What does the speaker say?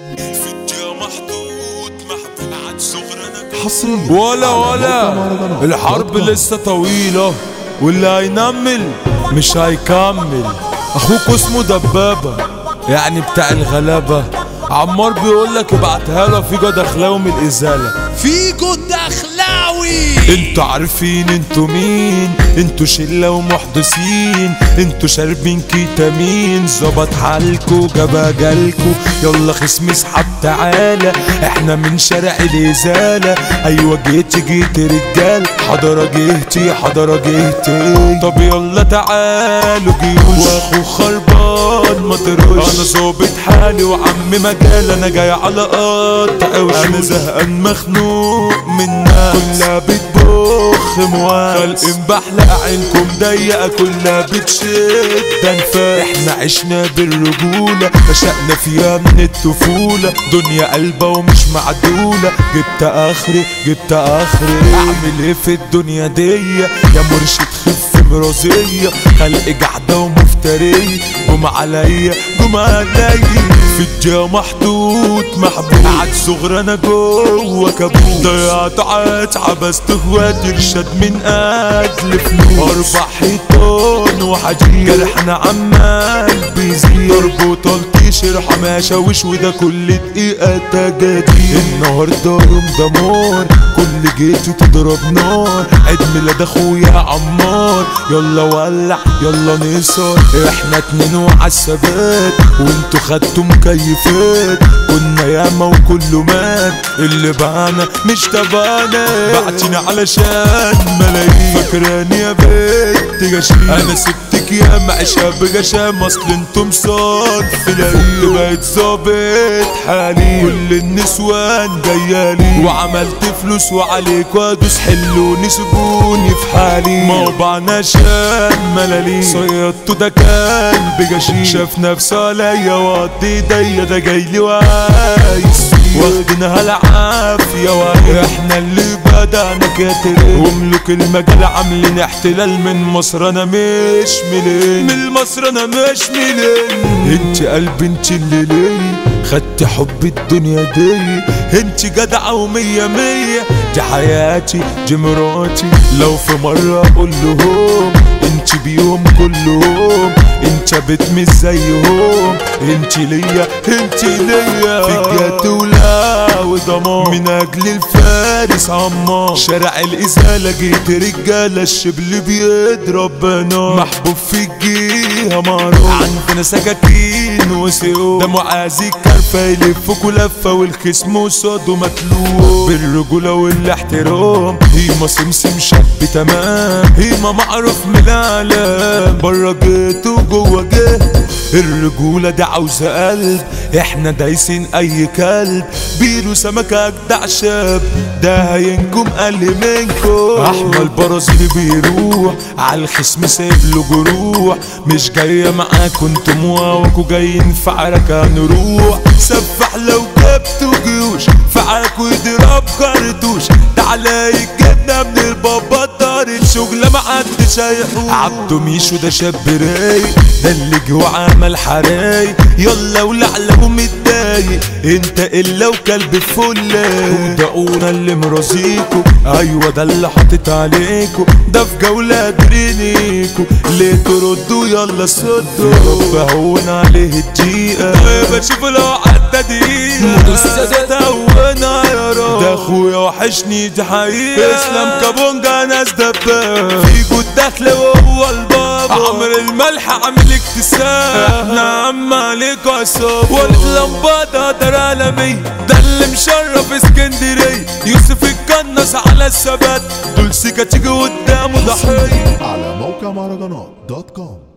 في الدنيا محطوط محبوب عن صغرنا حصريا ولا على ولا موقع مهرجانات الحرب دوت كوم. لسه طويلة واللي هينمل مش هيكمل اخوك اسمه دبابة يعني بتاع الغلابة عمار بيقولك ابعتها له في جد اخلاوي من الازالة فيجو الدخلاوي انتوا عارفين انتوا مين انتوا شلة ومحدثين انتوا شاربين كيتامين ظبط حالكوا جاب جالكوا يلا خصم اسحب تعالى احنا من شارع الازالة ايوه جيت جيت رجال حضرة جهتي حضرة جهتي طب يلا تعالوا جيوش واخو خربان ما تروش انا ظابط حالي وعم مجال انا جاي على قط انا زهقان مخنوق منا كلها بتبخ موال خلق بحلق عينكم ضيقه كلها بتشد انفاق احنا عشنا بالرجوله نشأنا فيها من الطفوله دنيا قلبه ومش معدوله جبت اخري جبت اخري اعمل ايه في الدنيا دي يا مرشد خف مرازيه خلق جحده ومفتريه قوم عليا قوم عليا في الجا محطوط محبوب قعد صغر انا جوه كابوس ضيعت عاد عبست اخواتي ارشاد من اجل فلوس اربع حيطان وحديد جرحنا عمال بيزيد ضرب وطلتي شرحه ما شاوش وده كل دقيقه تجاديد النهارده يوم دمار كل جيت تضرب نار عيد ميلاد اخويا عمار يلا ولع يلا نصر احنا اتنين وعالثبات وانتوا خدتوا مكيفات كنا ياما وكله مات اللي بانا مش تبانا بعتني علشان ملايين فاكراني يا بنت غشيم انا سبتك يا معشة بغشام اصل انتم صاد في العيد بقيت ظابط حالي كل النسوان جايالي وعملت فلوس وعليك وادوس حلوني سيبوني في حالي ما وبعنا شان ملالي صيدته ده كان بجشيم شاف نفسه عليا وقضي ايديا ده جايلي وعايز واخدينها العافية وهي احنا اللي بدأنا كاترين وملوك المجال عاملين احتلال من مصر انا مش ملين من مصر انا مش ملين انت قلبي انت اللي ليه خدت حب الدنيا دي انت جدعة ومية مية دي حياتي دي مراتي لو في مرة اقول لهم انت بيهم كلهم انت بيت مش زيهم انت ليا انت ليا في جد ولا وضمان من اجل الفارس عمار شارع الازالة جيت رجالة الشبل بيضرب نار محبوب في الجهة معروف عندنا سكاكين وسيوف ده معازي كرفة يلفكوا لفة والخصم وصاده متلوب بالرجولة والاحترام هيما سمسم شاب تمام هيما معروف من العالم بره جيت وجوه جيت الرجولة دي عاوزة قلب احنا دايسين اي كلب بيرو سمكة اجدع شاب ده هينكم قل منكم احمى البرازيلي بيروح على الخصم سايب له جروح مش جاية معاكوا انتم واوكوا جايين في عركة نروح سفح لو جبتوا جيوش فعاكوا يضرب كرتوش تعالى يجيبنا من البابا طارت شغلة محدش هيحوش عبده ميشو ده شاب رايق ده اللي جوا عمل حرايق يلا ولعلى ومتضايق انت الا وكلب فله ودقونا اللي مرازيكو ايوه ده اللي حاطط عليكو ده في جولة درينيكو ليه تردوا يلا صدوا رب هون عليه الدقيقة بشوف لو عدى دقيقة السادات هونا يا رب ده اخويا وحشني دي حقيقة اسلام كابونجا ناس دباب فيكو الدخل وهو البابا عمر الملح عامل اكتساب احنا عم عليك عصاب ولد لمبادة دار عالمي ده اللي مشرف اسكندرية يوسف الكنس على الثبات دول سيكا تيجي قدامه ضحية على موقع مهرجانات دوت كوم